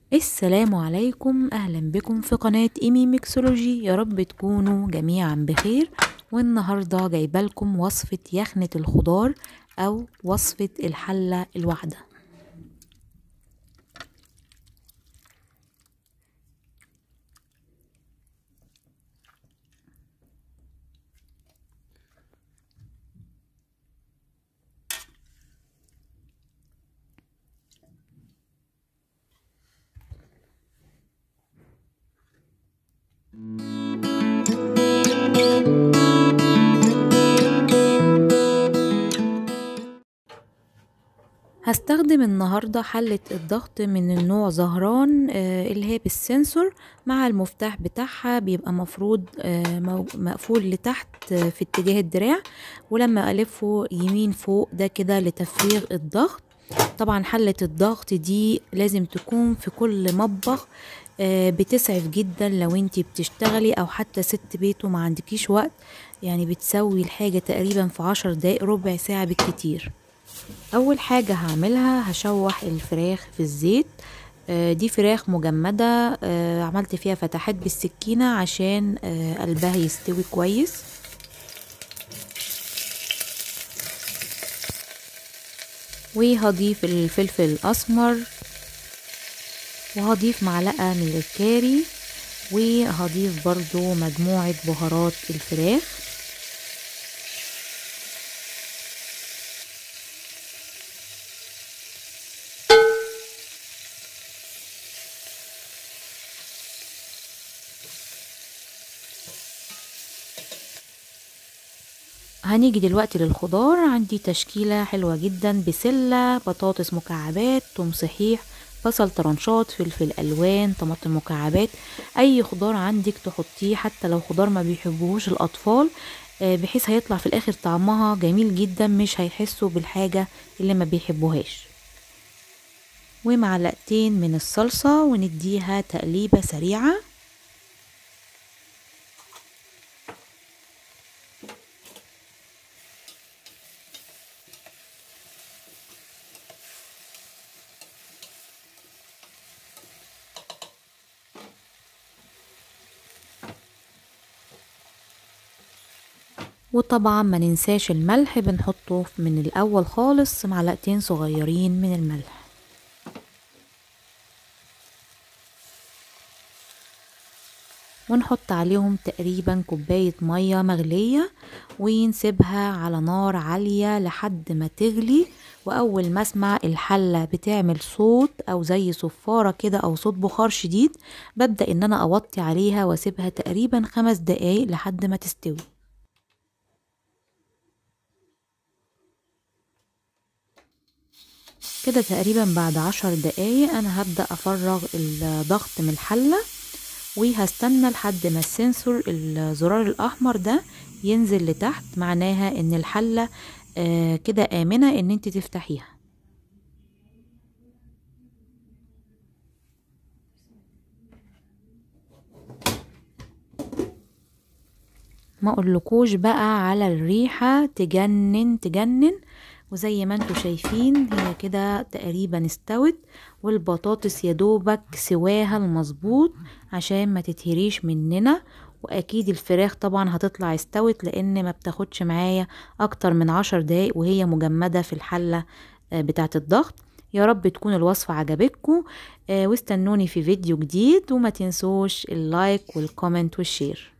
السلام عليكم اهلا بكم في قناة ايمي ميكسولوجي يا رب تكونوا جميعا بخير والنهاردة جايبالكم وصفة يخنة الخضار او وصفة الحلة الواحدة هستخدم النهاردة حلة الضغط من النوع زهران آه اللي هي بالسنسور مع المفتاح بتاعها بيبقى مفروض آه مقفول لتحت آه في اتجاه الدراع ولما ألفه يمين فوق ده كده لتفريغ الضغط طبعا حلة الضغط دي لازم تكون في كل مطبخ بتسعف جدا لو انتي بتشتغلي او حتى ست بيت وما عندكيش وقت يعني بتسوي الحاجة تقريبا في عشر دقايق ربع ساعة بالكتير اول حاجة هعملها هشوح الفراخ في الزيت دي فراخ مجمدة عملت فيها فتحات بالسكينة عشان قلبها يستوي كويس وهضيف الفلفل الاسمر وهضيف معلقة من الكاري وهضيف برضو مجموعة بهارات الفراخ هنيجي دلوقتي للخضار عندي تشكيلة حلوة جدا بسلة بطاطس مكعبات توم صحيح بصل طرنشات فلفل الوان طماطم مكعبات اي خضار عندك تحطيه حتى لو خضار ما بيحبوهوش الاطفال بحيث هيطلع في الاخر طعمها جميل جدا مش هيحسوا بالحاجة اللي ما بيحبوهاش ومعلقتين من الصلصة ونديها تقليبة سريعة وطبعا ما ننساش الملح بنحطه من الاول خالص معلقتين صغيرين من الملح ونحط عليهم تقريبا كوباية مية مغلية ونسيبها على نار عالية لحد ما تغلي واول ما اسمع الحلة بتعمل صوت او زي صفارة كده او صوت بخار شديد ببدأ ان انا اوطي عليها واسيبها تقريبا خمس دقايق لحد ما تستوي كده تقريبا بعد عشر دقايق انا هبدأ افرغ الضغط من الحلة وهستنى لحد ما السنسور الزرار الاحمر ده ينزل لتحت معناها ان الحلة آه كده امنة ان انت تفتحيها ما اقولكوش بقى على الريحة تجنن تجنن وزي ما انتوا شايفين هي كده تقريبا استوت والبطاطس يدوبك سواها المظبوط عشان ما تتهريش مننا واكيد الفراخ طبعا هتطلع استوت لان ما بتاخدش معايا اكتر من عشر دقايق وهي مجمدة في الحلة بتاعة الضغط يا رب تكون الوصفة عجبتكم واستنوني في فيديو جديد وما تنسوش اللايك والكومنت والشير